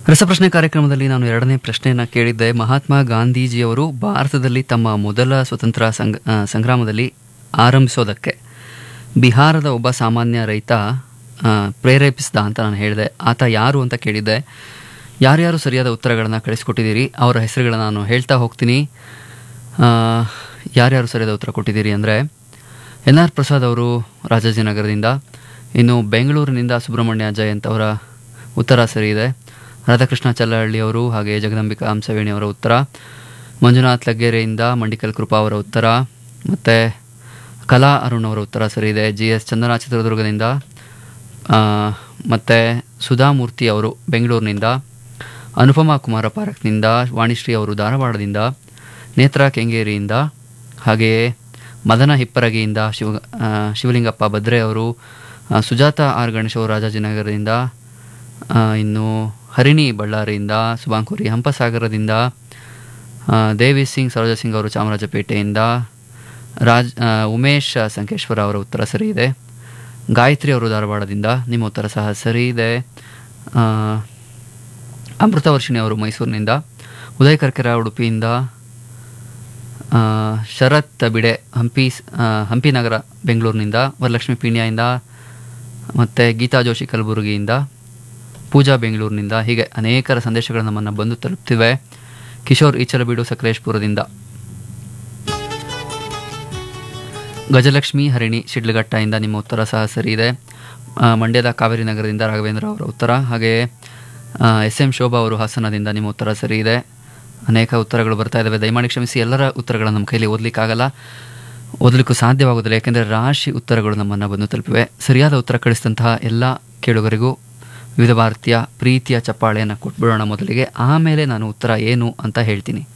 ರಸಪ್ರಶ್ನೆ ಕಾರ್ಯಕ್ರಮದಲ್ಲಿ ನಾನು ಎರಡನೇ ಪ್ರಶ್ನೆಯನ್ನು ಕೇಳಿದ್ದೆ ಮಹಾತ್ಮ ಗಾಂಧೀಜಿಯವರು ಭಾರತದಲ್ಲಿ ತಮ್ಮ ಮೊದಲ ಸ್ವತಂತ್ರ ಸಂಗ್ ಆ, ಸಂಗ್ರಾಮದಲ್ಲಿ ಆರಂಭಿಸೋದಕ್ಕೆ ಬಿಹಾರದ ಒಬ್ಬ ಸಾಮಾನ್ಯ ರೈತ ಆ, ಪ್ರೇರೇಪಿಸಿದ ಅಂತ ನಾನು ಹೇಳಿದೆ ಆತ ಯಾರು ಅಂತ ಕೇಳಿದ್ದೆ ಯಾರ್ಯಾರು ಸರಿಯಾದ ಉತ್ತರಗಳನ್ನು ಕಳಿಸ್ಕೊಟ್ಟಿದ್ದೀರಿ ಅವರ ಹೆಸರುಗಳನ್ನು ನಾನು ಹೇಳ್ತಾ ಹೋಗ್ತೀನಿ ಆ, ಯಾರ್ಯಾರು ಸರಿಯಾದ ಉತ್ತರ ಕೊಟ್ಟಿದ್ದೀರಿ ಅಂದರೆ ಎನ್ ಆರ್ ಪ್ರಸಾದ್ ಅವರು ರಾಜಾಜಿನಗರದಿಂದ ಇನ್ನು ಬೆಂಗಳೂರಿನಿಂದ ಸುಬ್ರಹ್ಮಣ್ಯ ಜಯಂತ್ ಅವರ ಉತ್ತರ ಸರಿ ಇದೆ ರಾಧಾಕೃಷ್ಣ ಚಲ್ಲಹಳ್ಳಿ ಅವರು ಹಾಗೆ ಜಗದಂಬಿಕಾ ಹಂಸವೇಣಿ ಅವರ ಉತ್ತರ ಮಂಜುನಾಥ್ ಲಗ್ಗೆರೆಯಿಂದ ಮಂಡಿಕಲ್ ಕೃಪಾ ಅವರ ಉತ್ತರ ಮತ್ತು ಕಲಾ ಅರುಣ್ ಅವರ ಉತ್ತರ ಸರಿ ಇದೆ ಜಿ ಎಸ್ ಚಂದನ ಚಿತ್ರದುರ್ಗದಿಂದ ಮತ್ತು ಸುಧಾಮೂರ್ತಿ ಅವರು ಬೆಂಗಳೂರಿನಿಂದ ಅನುಪಮಾ ಕುಮಾರ ಪಾರಕ್ನಿಂದ ವಾಣಿಶ್ರೀ ಅವರು ಧಾರವಾಡದಿಂದ ನೇತ್ರ ಕೆಂಗೇರಿಯಿಂದ ಹಾಗೆಯೇ ಮದನ ಹಿಪ್ಪರಗಿಯಿಂದ ಶಿವ ಆ, ಶಿವಲಿಂಗಪ್ಪ ಬದ್ರೆ ಅವರು ಆ, ಸುಜಾತ ಆರ್ ಗಣೇಶ್ ಅವರು ರಾಜಾಜಿನಗರದಿಂದ ಆ, ಇನ್ನು ಹರಿಣಿ ಬಳ್ಳಾರಿಯಿಂದ ಸುಬಾಂಕುರಿ ಹಂಪಸಾಗರದಿಂದ ಆ, ದೇವಿ ಸಿಂಗ್ ಸರೋಜ ಸಿಂಗ್ ಅವರು ಚಾಮರಾಜಪೇಟೆಯಿಂದ ರಾಜ್ ಆ, ಉಮೇಶ್ ಸಂಕೇಶ್ವರ ಅವರ ಉತ್ತರ ಸರಿ ಇದೆ ಗಾಯತ್ರಿ ಅವರು ಧಾರವಾಡದಿಂದ ನಿಮ್ಮ ಉತ್ತರ ಸಹ ಸರಿ ಇದೆ ಆ, ಅಮೃತ ವರ್ಷಿಣಿ ಅವರು ಮೈಸೂರಿನಿಂದ ಉದಯ್ ಕರ್ಕೆರ ಉಡುಪಿಯಿಂದ ಆ, ಶರತ್ ಬಿಡೆ ಹಂಪಿ ಆ, ಹಂಪಿ ನಗರ ಬೆಂಗಳೂರಿನಿಂದ ವರಲಕ್ಷ್ಮಿ ಪೀಣ್ಯದಿಂದ ಮತ್ತು ಗೀತಾ ಜೋಶಿ ಕಲಬುರಗಿಯಿಂದ ಪೂಜಾ ಬೆಂಗಳೂರಿನಿಂದ ಹೀಗೆ ಅನೇಕರ ಸಂದೇಶಗಳು ನಮ್ಮನ್ನು ಬಂದು ತಲುಪ್ತಿವೆ ಕಿಶೋರ್ ಈಚಲಬೀಡು ಸಕಲೇಶ್ಪುರದಿಂದ ಗಜಲಕ್ಷ್ಮಿ ಹರಿಣಿ ಶಿಡ್ಲಘಟ್ಟದಿಂದ ನಿಮ್ಮ ಉತ್ತರ ಸಹ ಸರಿ ಇದೆ ಆ, ಮಂಡ್ಯದ ಕಾವೇರಿ ನಗರದಿಂದ ರಾಘವೇಂದ್ರ ಅವರ ಉತ್ತರ ಹಾಗೆಯೇ ಎಸ್ ಎಂ ಶೋಭಾ ಅವರು ಹಾಸನದಿಂದ ನಿಮ್ಮ ಉತ್ತರ ಸರಿ ಇದೆ ಅನೇಕ ಉತ್ತರಗಳು ಬರ್ತಾ ಇದ್ದಾವೆ ದಯಮಾಡಿ ಕ್ಷಮಿಸಿ ಎಲ್ಲರ ಉತ್ತರಗಳನ್ನು ನಮ್ಮ ಕೈಲಿ ಓದಲಿಕ್ಕಾಗಲ್ಲ ಓದಲಿಕ್ಕೂ ಸಾಧ್ಯವಾಗೋದಿಲ್ಲ ಯಾಕೆಂದರೆ ರಾಶಿ ಉತ್ತರಗಳು ನಮ್ಮನ್ನು ಬಂದು ತಲುಪಿವೆ ಸರಿಯಾದ ಉತ್ತರ ಕಳಿಸಿದಂತಹ ಎಲ್ಲ ಕೇಳುಗರಿಗೂ ವಿವಿಧ ಭಾರತೀಯ ಪ್ರೀತಿಯ ಚಪ್ಪಾಳೆಯನ್ನು ಕೊಟ್ಬಿಡೋಣ ಮೊದಲಿಗೆ ಆಮೇಲೆ ನಾನು ಉತ್ತರ ಏನು ಅಂತ ಹೇಳ್ತೀನಿ